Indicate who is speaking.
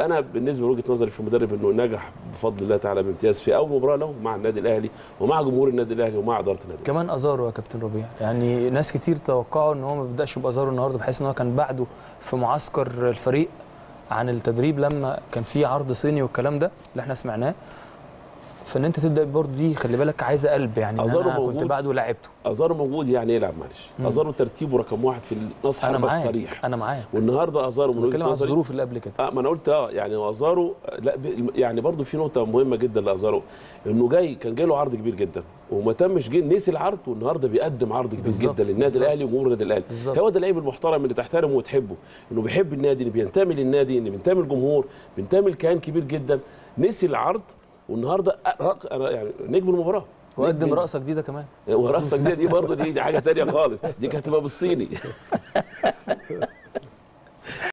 Speaker 1: فانا بالنسبه لوجهه نظري في المدرب انه نجح بفضل الله تعالى بامتياز في اول مباراه له مع النادي الاهلي ومع جمهور النادي الاهلي ومع اداره النادي الأهلي.
Speaker 2: كمان ازارو يا كابتن ربيع يعني ناس كتير توقعوا ان هو ما بيبداش بازارو النهارده بحيث ان هو كان بعده في معسكر الفريق عن التدريب لما كان في عرض صيني والكلام ده اللي احنا سمعناه فان انت تبدا برضه دي خلي بالك عايزه قلب يعني إن
Speaker 1: أزارو
Speaker 2: انا كنت
Speaker 1: موجود.
Speaker 2: بعده لعبته
Speaker 1: ازارو موجود يعني يلعب معلش
Speaker 2: مم.
Speaker 1: ازارو ترتيبه رقم واحد في النص
Speaker 2: انا
Speaker 1: حربة
Speaker 2: معاك
Speaker 1: الصريح
Speaker 2: انا معاك
Speaker 1: والنهارده ازارو من
Speaker 2: بتكلم
Speaker 1: وجهه
Speaker 2: على
Speaker 1: نظري
Speaker 2: الظروف اللي قبل كده
Speaker 1: اه ما انا قلت اه يعني هو ازارو لا ب- يعني برضو في نقطه مهمه جدا لازارو انه جاي كان جاي له عرض كبير جدا وما تمش جه نسي العرض والنهارده بيقدم عرض كبير
Speaker 2: بالظبط،
Speaker 1: جدا للنادي
Speaker 2: بالظبط.
Speaker 1: الاهلي وجمهور النادي الاهلي
Speaker 2: بالظبط.
Speaker 1: هو ده اللعيب المحترم اللي تحترمه وتحبه انه بيحب النادي انه بينتمي للنادي انه بينتمي للجمهور بينتمي لكيان كبير جدا نسي العرض والنهارده أرق- أنا يعني نجم المباراه
Speaker 2: وقدم
Speaker 1: نجم-
Speaker 2: رقصه جديده كمان
Speaker 1: ورقصه جديده دي برضه دي, دي حاجه تانية خالص دي كانت هتبقى بالصيني